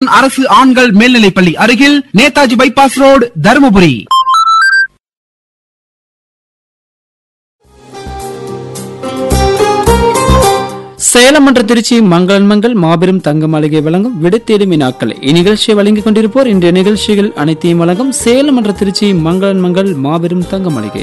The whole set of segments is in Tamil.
விவேகானந்தன் அரசு ஆண்கள் மேல்நிலைப்பள்ளி அருகில் நேதாஜி பைபாஸ் ரோடு தருமபுரி சேலம் மன்ற திருச்சி மங்களன் மங்கள் மாபெரும் தங்க மாளிகை வழங்கும் விடை தேடும் வினாக்கள் இந்நிகழ்ச்சியை வழங்கிக் கொண்டிருப்போர் இன்றைய நிகழ்ச்சிகள் அனைத்தையும் வழங்கும் சேலம் மன்ற திருச்சி மங்களன் மங்கள் மாபெரும் தங்க மாளிகை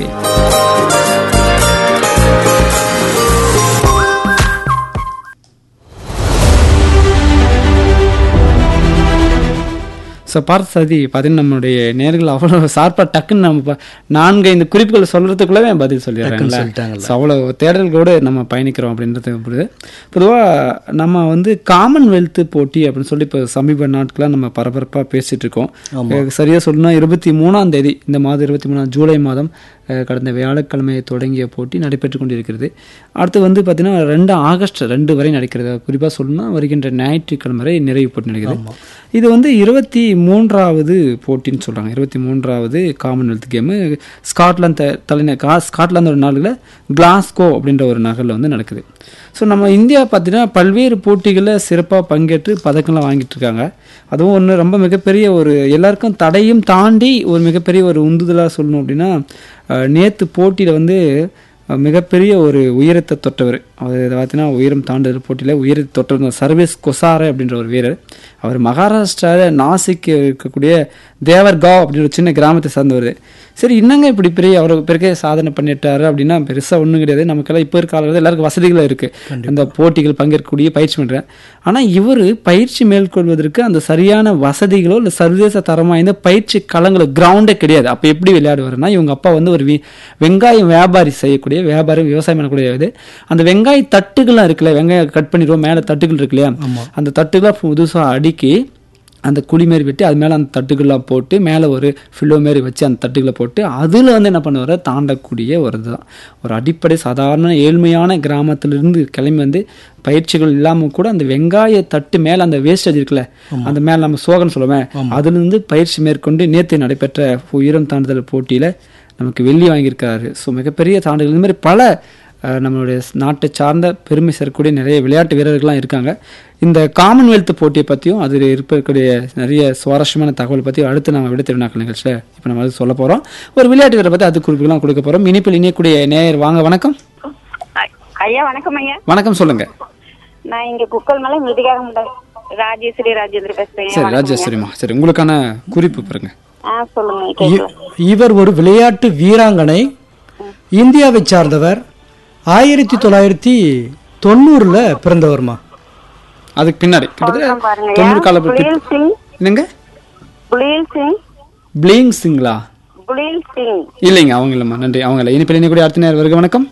ஸோ பார்த்த சதி பார்த்தீங்கன்னா நம்மளுடைய நேர்கள் அவ்வளோ ஷார்ப்பாக டக்குன்னு நம்ம ப- நான்கு இந்த குறிப்புகள் சொல்றதுக்குள்ளவே பதில் சொல்லிடுறாங்கல்ல சொல்லிட்டாங்கல்ல. ஸோ அவ்வளோ தேடல்களோடு நம்ம பயணிக்கிறோம் அப்படின்றது புரியுது பொதுவாக நம்ம வந்து காமன்வெல்த் போட்டி அப்படின்னு சொல்லி இப்போ சமீப நாட்களாக நம்ம பரபரப்பாக பேசிட்டு இருக்கோம் அஹ் சரியா சொல்லணும்னா இருபத்தி மூணாம் தேதி இந்த மாதம் இருபத்தி மூணாம் ஜூலை மாதம் அஹ் கடந்த வியாழக்கிழமை தொடங்கிய போட்டி நடைபெற்று கொண்டிருக்கிறது அடுத்து வந்து பார்த்தீங்கன்னா ரெண்டு ஆகஸ்ட் ரெண்டு வரை நடக்கிறது குறிப்பாக சொல்லணும்னா வருகின்ற ஞாயிற்றுக்கிழமை வரை நிறைவு போட்டி நடக்குது இது வந்து இருபத்தி மூன்றாவது போட்டின்னு சொல்கிறாங்க இருபத்தி மூன்றாவது காமன்வெல்த் கேமு ஸ்காட்லாந்து த- தலைநகர் கா ஸ்காட்லாந்தோட நாளில் கிளாஸ்கோ அப்படின்ற ஒரு நகரில் வந்து நடக்குது ஸோ நம்ம இந்தியா பார்த்தீங்கன்னா பல்வேறு போட்டிகளில் சிறப்பாக பங்கேற்று பதக்கம்லாம் வாங்கிட்டு இருக்காங்க அதுவும் ஒன்று ரொம்ப மிகப்பெரிய ஒரு எல்லாருக்கும் தடையும் தாண்டி ஒரு மிகப்பெரிய ஒரு உந்துதலாக சொல்லணும் அப்படின்னா நேற்று போட்டியில் வந்து அஹ், மிகப்பெரிய ஒரு உயரத்தை தொட்டவர் அவர் பார்த்தீங்கன்னா உயரம் தாண்டுதல் போட்டியில் உயரத்தை தொட்டவர் சர்வேஸ் கொசாரே அப்படின்ற ஒரு வீரர் அவர் மகாராஷ்டிராவில் நாசிக் இருக்கக்கூடிய தேவர்காவ் அப்படின்ற ஒரு சின்ன கிராமத்தை சார்ந்தவர் சரி என்னங்க இப்படி பெரிய அவர் பெருக்கே சாதனை பண்ணிட்டாரு அப்படின்னா பெருசாக ஒன்றும் கிடையாது நமக்கெல்லாம் இப்போ இருக்க காலத்தில் எல்லாருக்கும் வசதிகள் இருக்குது அந்த போட்டிகள் பங்கேற்கக்கூடிய பயிற்சி பண்ணுறேன் ஆனால் இவர் பயிற்சி மேற்கொள்வதற்கு அந்த சரியான வசதிகளோ இல்லை சர்வதேச தரம் வாய்ந்த பயிற்சி களங்களோ கிரவுண்டே கிடையாது அப்போ எப்படி விளையாடுவாருன்னா இவங்க அப்பா வந்து ஒரு வி- வெங்காயம் வியாபாரி செய்யக்கூடிய வியாபாரம் விவசாயம் பண்ணக்கூடிய இது அந்த வெங்காய தட்டுகள்லாம் இருக்குல்ல வெங்காயம் கட் பண்ணிடுவோம் மேலே தட்டுகள் இருக்கு இல்லையா அந்த தட்டுகளை புதுசாக அடுக்கி அந்த குழி மாரி வெட்டி அது மேலே அந்த தட்டுகள்லாம் போட்டு மேலே ஒரு ஃபில்லோ மாரி வச்சு அந்த தட்டுகளை போட்டு அதில் வந்து என்ன பண்ணுவார் தாண்டக்கூடிய ஒரு இதுதான் ஒரு அடிப்படை சாதாரண ஏழ்மையான கிராமத்திலிருந்து கிளம்பி வந்து பயிற்சிகள் இல்லாமல் கூட அந்த வெங்காய தட்டு மேலே அந்த வேஸ்டேஜ் இருக்குல்ல அந்த மேலே நம்ம சோகன் சொல்லுவேன் அதுலேருந்து பயிற்சி மேற்கொண்டு நேற்று நடைபெற்ற உயரம் தாண்டுதல் போட்டியில் நமக்கு வெள்ளி வாங்கியிருக்காரு ஸோ மிகப்பெரிய தாண்டுதல் இந்த மாதிரி பல அஹ், நம்மளுடைய நாட்டை சார்ந்த பெருமை சேர்க்கக்கூடிய நிறைய விளையாட்டு வீரர்கள்லாம் இருக்காங்க இந்த காமன்வெல்த் போட்டியை பற்றியும் அதில் இருக்கக்கூடிய நிறைய சுவாரஸ்யமான தகவல் பற்றி அடுத்து நம்ம விட திருநாக்கள் நிகழ்ச்சியில் இப்போ நம்ம அது சொல்ல போகிறோம் ஒரு விளையாட்டு வீரரை பற்றி அது குறிப்புகள்லாம் கொடுக்க போகிறோம் இனிப்பில் இணையக்கூடிய நேயர் வாங்க வணக்கம் ஐ- ஐயா வணக்கம் ஐயா வணக்கம் சொல்லுங்க நான் இங்க குக்கல் மலை மிருதிகாக முண்டை ராஜேஸ்வரி ராஜேந்திர பேசுறேன் சரி வணக்கம் ராஜேஸ்வரிமா சரி உங்களுக்கான குறிப்பு பாருங்க ஐயா. ஆ சொல்லுங்க இ- கேட்கலாம் இவர் ஒரு விளையாட்டு வீராங்கனை இந்தியாவை சார்ந்தவர் ஆயிரத்தி தொள்ளாயிரத்தி தொண்ணூறுல பிறந்தவர்மா அதுக்கு பின்னாடி கிட்டத்தட்ட சொல்றேன் பாருங்க தொண்ணூறு ஐயா. காலப்பட்டு புலியல் சிங் என்னங்க புலியல் சிங் பிளீங் சிங்களா புலியல் சிங் இல்லைங்க அவங்க இல்லைம்மா நன்றி அவங்க இல்லை இனிப்பில் இணையக்கூடிய அடுத்த நேரம் வருக வணக்கம்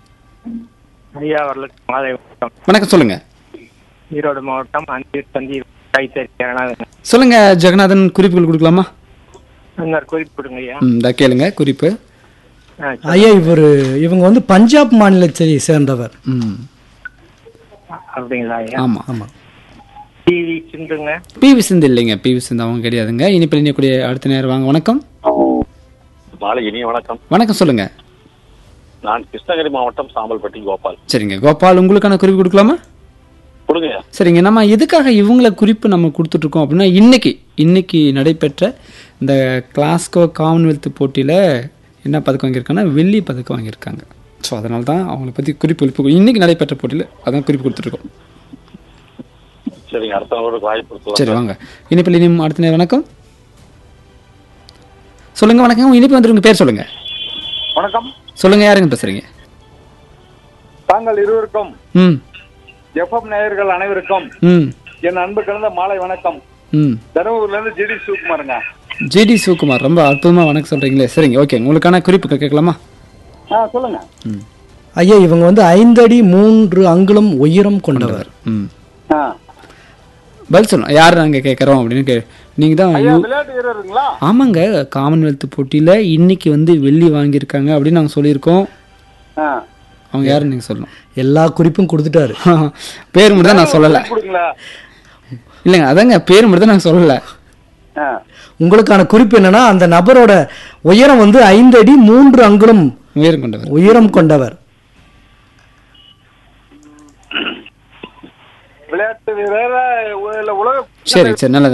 ஐயா வரல மாலை வணக்கம் வணக்கம் சொல்லுங்க ஈரோடு மாவட்டம் அஞ்சூர் தந்தி கைத்தறி ஜெகநாதன் சொல்லுங்க ஜெகநாதன் குறிப்புகள் கொடுக்கலாமா இன்னொரு குறிப்பு கொடுங்க ஐயா ம் இந்த கேளுங்க குறிப்பு ஆ, ஐயா இவர் இவங்க வந்து பஞ்சாப் மாநிலத்தை சேர்ந்தவர் ம் அப்படிங்களா ஐயா ஆமா ஆமா டிவி சிந்துங்க பிவி சிந்து இல்லைங்க பிவி சிந்து அவங்க கிடையாதுங்க இனிப்பில் இணையக்கூடிய அடுத்த நேரம் வாங்க வணக்கம் மாலை இனிய வணக்கம் வணக்கம் சொல்லுங்க நான் கிருஷ்ணகிரி மாவட்டம் சாம்பல்பட்டி கோபால் சரிங்க கோபால் உங்களுக்கான குறிப்பு கொடுக்கலாமா கொடுங்க சரிங்க நம்ம எதுக்காக இவங்கள குறிப்பு நம்ம கொடுத்துட்ருக்கோம் அப்படின்னா இன்னைக்கு இன்னைக்கு நடைபெற்ற இந்த கிளாஸ்கோ காமன்வெல்த் போட்டியில் என்ன பதக்கம் வாங்கியிருக்காங்கன்னா வெள்ளி பதக்கம் வாங்கியிருக்காங்க ஸோ அதனால தான் அவங்கள பற்றி குறிப்பு குறிப்பு இன்னைக்கு நடைபெற்ற போட்டியில் அதான் குறிப்பு கொடுத்துட்ருக்கோம் சரிங்க அடுத்த ஒரு வாய்ப்பு கொடுக்கலாம் சரி வாங்க இனிப்பில் இனியும் அடுத்த நேரம் வணக்கம் சொல்லுங்க வணக்கம் உங்க இனிப்பு வந்துருங்க பேர் சொல்லுங்க வணக்கம் சொல்லுங்க யாருங்க பேசுறீங்க தாங்கள் இருவருக்கும் ம் எஃப்எம் நேயர்கள் அனைவருக்கும் ம் என் அன்பு கலந்த மாலை வணக்கம் ம் தருமபுரில இருந்து ஜிடி சிவகுமாருங்க ஜிடி சிவகுமார் ரொம்ப அற்புதமா வணக்கம் சொல்றீங்களே சரிங்க ஓகே உங்களுக்கான குறிப்பு கேட்கலாமா ஆ சொல்லுங்க ஐயா இவங்க வந்து ஐந்தடி மூன்று அங்குலம் உயரம் கொண்டவர் ம் ஆ. பதில் சொல்லணும் யார் நாங்கள் கேட்குறோம் அப்படின்னு கே நீங்கள் தான் ஐயா யூ- விளையாட்டு வீரருங்களா ஆமாங்க காமன்வெல்த் போட்டியில் இன்னைக்கு வந்து வெள்ளி வாங்கியிருக்காங்க அப்படின்னு நாங்கள் சொல்லியிருக்கோம் ஆ. அவங்க யாருன்னு நீங்கள் சொல்லணும் எல்லா குறிப்பும் கொடுத்துட்டாரு பேர் மட்டும் தான் நான் சொல்லலை கொடுங்களா இல்லைங்க அதாங்க பேர் மட்டும் தான் நாங்கள் சொல்லலை ஆ. உங்களுக்கான குறிப்பு என்னன்னா அந்த நபரோட உயரம் வந்து ஐந்து அடி மூன்று அங்குலம் உயரம் கொண்டவர் உயரம் கொண்டவர் விளையாட்டு வீரர் இல்ல உலக சரி சரி நல்லது